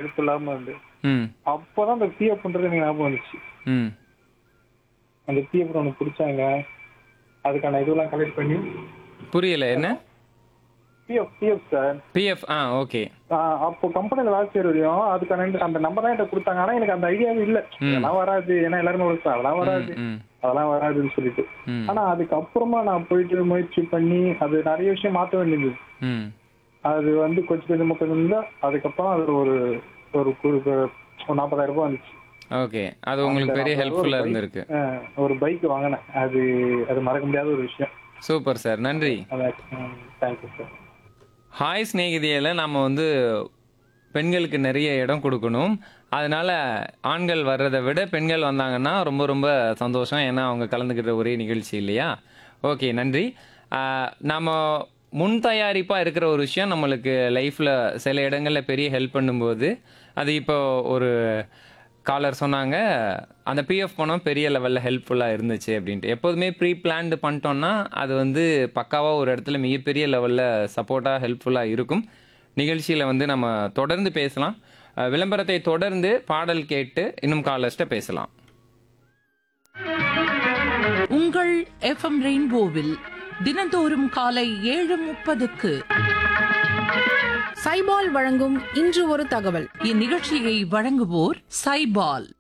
help இல்லாம இருந்து ம் அப்பதான் அந்த பிஎஃப் பண்றது எனக்கு ஞாபகம் வந்துச்சு ம் அந்த பிஎஃப் ஒன்று பிடிச்சாங்க அதுக்கான இதெல்லாம் கலெக்ட் பண்ணி புரியல என்ன பிஎஃப் பிஎஃப் சார் பிஎஃப் ஆ ஓகே ஆஹ் அப்போ கம்பெனில வேலை செய்யற வரையும் அதுக்கான இந்த- அந்த நம்பர் தான் என்கிட்ட கொடுத்தாங்க ஆனா எனக்கு அந்த ஐடியாவே இல்ல அதெல்லாம் வராது ஏன்னா எல்லாருமே ஒரு அதெல்லாம் வராது ம் அதெல்லாம் வராதுன்னு சொல்லிட்டு ம் ஆனா அதுக்கப்புறமா நான் போயிட்டு முயற்சி பண்ணி அது நிறைய விஷயம் மாத்த வேண்டியது ம் அது வந்து கொஞ்சம் கொஞ்சமா கொஞ்சம் கொஞ்சமா அதுக்கப்புறம் அது ஒரு ஒரு ஒரு ஒரு நாற்பதாயிரம் ரூபாய் வந்துச்சு ஓகே அது உங்களுக்கு பெரிய ஹெல்ப்ஃபுல்லாக இருந்திருக்கு ஆஹ் ஒரு பைக் வாங்கினேன் அது அது மறக்க முடியாத ஒரு விஷயம் சூப்பர் சார் நன்றி தேங்க்யூ சார் ஹாய் ஸ்நேகிதியில் நம்ம வந்து பெண்களுக்கு நிறைய இடம் கொடுக்கணும் அதனால ஆண்கள் வர்றதை விட பெண்கள் வந்தாங்கன்னா ரொம்ப ரொம்ப சந்தோஷம் ஏன்னா அவங்க கலந்துக்கிற ஒரே நிகழ்ச்சி இல்லையா ஓகே நன்றி ஆஹ் நம்ம முன் தயாரிப்பாக இருக்கிற ஒரு விஷயம் நம்மளுக்கு லைஃப்பில் சில இடங்களில் பெரிய ஹெல்ப் பண்ணும்போது அது இப்போ ஒரு காலர் சொன்னாங்க அந்த பிஎஃப் பணம் பெரிய லெவலில் ஹெல்ப்ஃபுல்லாக இருந்துச்சு அப்படின்ட்டு எப்போதுமே ப்ரீ பிளான்டு பண்ணிட்டோம்னா அது வந்து பக்காவாக ஒரு இடத்துல மிகப்பெரிய லெவலில் சப்போர்ட்டாக ஹெல்ப்ஃபுல்லாக இருக்கும் நிகழ்ச்சியில் வந்து நம்ம தொடர்ந்து பேசலாம் அஹ் விளம்பரத்தை தொடர்ந்து பாடல் கேட்டு இன்னும் காலர்ஸ்ட்டை பேசலாம் உங்கள் எஃப்எம் ரெயின்போவில் தினந்தோறும் காலை ஏழு முப்பதுக்கு சைபால் வழங்கும் இன்று ஒரு தகவல் இந்நிகழ்ச்சியை வழங்குவோர் சைபால்